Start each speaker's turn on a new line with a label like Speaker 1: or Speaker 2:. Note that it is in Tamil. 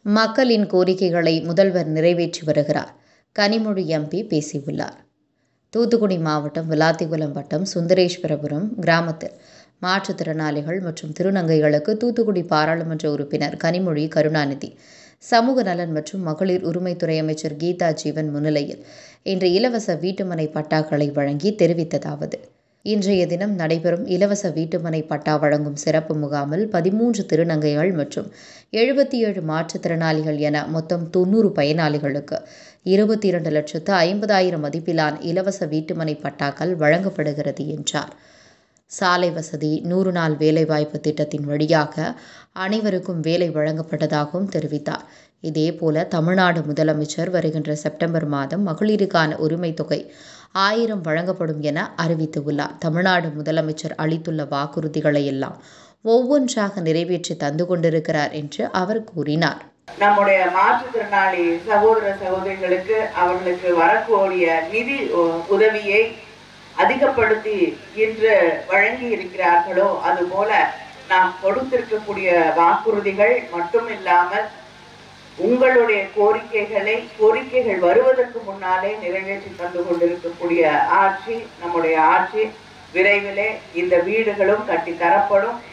Speaker 1: மக்களின் கோரிக்கைகளை முதல்வர் நிறைவேற்றி வருகிறார் கனிமொழி எம்பி பேசியுள்ளார் தூத்துக்குடி மாவட்டம் விளாத்திகுளம் வட்டம் சுந்தரேஸ்வரபுரம் கிராமத்தில் மாற்றுத்திறனாளிகள் மற்றும் திருநங்கைகளுக்கு தூத்துக்குடி பாராளுமன்ற உறுப்பினர் கனிமொழி கருணாநிதி சமூக நலன் மற்றும் மகளிர் உரிமைத்துறை அமைச்சர் கீதா ஜீவன் முன்னிலையில் இன்று இலவச வீட்டுமனை பட்டாக்களை வழங்கி தெரிவித்ததாவது இன்றைய தினம் நடைபெறும் இலவச வீட்டுமனை பட்டா வழங்கும் சிறப்பு முகாமில் பதிமூன்று திருநங்கைகள் மற்றும் எழுபத்தி ஏழு மாற்றுத்திறனாளிகள் என மொத்தம் தொண்ணூறு பயனாளிகளுக்கு இருபத்தி இரண்டு லட்சத்து ஐம்பதாயிரம் மதிப்பிலான இலவச வீட்டுமனை பட்டாக்கள் வழங்கப்படுகிறது என்றார் சாலை வசதி நூறு நாள் வேலைவாய்ப்பு திட்டத்தின் வழியாக அனைவருக்கும் வேலை வழங்கப்பட்டதாகவும் தெரிவித்தார் இதேபோல தமிழ்நாடு முதலமைச்சர் வருகின்ற செப்டம்பர் மாதம் மகளிருக்கான உரிமை தொகை ஆயிரம் வழங்கப்படும் என அறிவித்துள்ளார் தமிழ்நாடு முதலமைச்சர் அளித்துள்ள வாக்குறுதிகளை எல்லாம் ஒவ்வொன்றாக நிறைவேற்றி தந்து கொண்டிருக்கிறார் என்று அவர் கூறினார்
Speaker 2: நம்முடைய மாற்றுத்திறனாளி சகோதர சகோதரிகளுக்கு அவர்களுக்கு வரக்கூடிய நிதி உ- உதவியை அதிகப்படுத்தி இன்று வழங்கி இருக்கிறார்களோ அதுபோல நாம் கொடுத்திருக்கக்கூடிய வாக்குறுதிகள் மட்டும் இல்லாமல் உங்களுடைய கோரிக்கைகளை கோரிக்கைகள் வருவதற்கு முன்னாலே நிறைவேற்றி தந்து கொண்டிருக்கக்கூடிய ஆட்சி நம்முடைய ஆட்சி விரைவிலே இந்த வீடுகளும் கட்டி தரப்படும்